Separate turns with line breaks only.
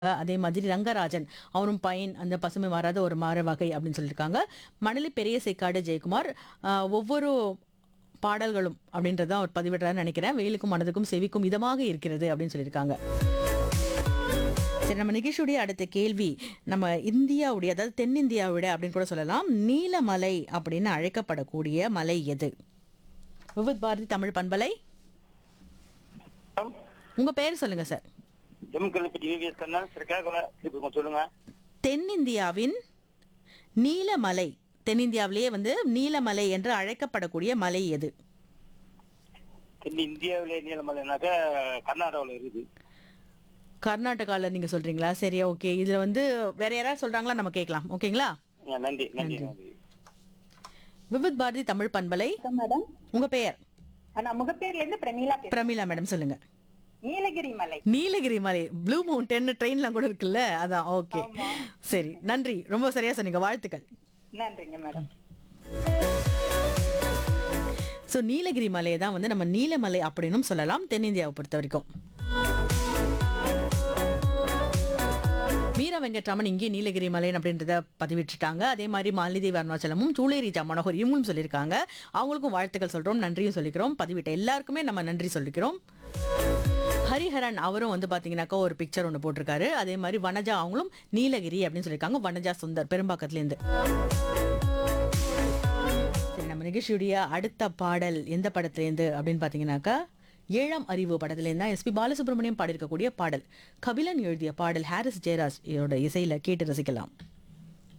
அதே மாதிரி ரங்கராஜன் அவரும் பைன் அந்த பசுமை மாறாத ஒரு மர வகை அப்படின்னு சொல்லியிருக்காங்க மணலி பெரிய சேக்காடு ஜெயக்குமார் ஆஹ், ஒவ்வொரு பாடல்களும் அப்படின்றத அவர் பதிவிடுறாருன்னு நினைக்கிறேன் வெயிலுக்கும் மனதுக்கும் செவிக்கும் இதமாக இருக்கிறது அப்படின்னு சொல்லியிருக்காங்க சரி நம்ம நிகழ்ச்சியுடைய அடுத்த கேள்வி நம்ம இந்தியாவுடைய அதாவது தென்னிந்தியாவுடைய அப்படின்னு கூட சொல்லலாம் நீலமலை அப்படின்னு அழைக்கப்படக்கூடிய மலை எது விவித் பாரதி தமிழ் பண்பலை உங்க பெயர் சொல்லுங்க சார்
எம்கல்பட்டி விவிஎஸ் கண்ணன் சிறக்காக இப்போ சொல்லுங்க
தென்னிந்தியாவின் நீலமலை தென்னிந்தியாவிலேயே வந்து நீலமலை என்று அழைக்கப்படக்கூடிய மலை எது
தென் இந்தியாவிலே நீலமலைனாக்கா கர்நாடகாவில் இருக்குது
கர்நாடகால நீங்க சொல்றீங்களா சரி ஓகே இதுல வந்து வேற யாராவது சொல்றாங்களா நம்ம கேட்கலாம் ஓகேங்களா
ஆ, நன்றி நன்றி நன்றி
விவித் பாரதி தமிழ் பண்பலை
வணக்கம் மேடம்
உங்க பெயர்
நான் முகப்பேர்ல இருந்து பிரமீளா பேசுறேன்
பிரமிளா மேடம் சொல்லுங்க
நீலகிரி மலை
நீலகிரி மலை ப்ளூ மவுண்டன் ட்ரெயின்லாம் கூட இருக்குல்ல அதான் ஓகே சரி நன்றி ரொம்ப சரியா சொன்னீங்க வாழ்த்துக்கள்
நன்றிங்க மேடம்
ஸோ நீலகிரி மலையை தான் வந்து நம்ம நீலமலை அப்படின்னும் சொல்லலாம் தென்னிந்தியாவை பொறுத்த வரைக்கும் மீரா வெங்கட்ராமன் இங்கே நீலகிரி மலை அப்படின்றத பதிவிட்டுட்டாங்க அதே மாதிரி மாலிதேவி அருணாச்சலமும் சூளேரிஜா மனோகர் இவங்களும் சொல்லியிருக்காங்க அவங்களுக்கும் வாழ்த்துக்கள் சொல்றோம் நன்றியும் சொல்லிக்கிறோம் பதிவிட்ட எல்லாருக்குமே நம்ம நன்றி சொல்லிக்கிறோம் ஹரிஹரன் அவரும் வந்து பாத்தீங்கன்னாக்கா ஒரு பிக்சர் ஒன்று போட்டிருக்காரு அதே மாதிரி வனஜா அவங்களும் நீலகிரி அப்படின்னு சொல்லியிருக்காங்க வனஜா சுந்தர் பெரும்பாக்கத்துலேருந்து சரி நம்ம நிகழ்ச்சியுடைய அடுத்த பாடல் எந்த படத்துலேருந்து அப்படின்னு பார்த்தீங்கன்னாக்கா ஏழாம் அறிவு படத்துலேருந்து தான் எஸ்பி பாலசுப்ரமணியம் பாடியிருக்கக்கூடிய பாடல் கபிலன் எழுதிய பாடல் ஹாரிஸ் ஜெயராஜ் இதோட இசையில கேட்டு ரசிக்கலாம்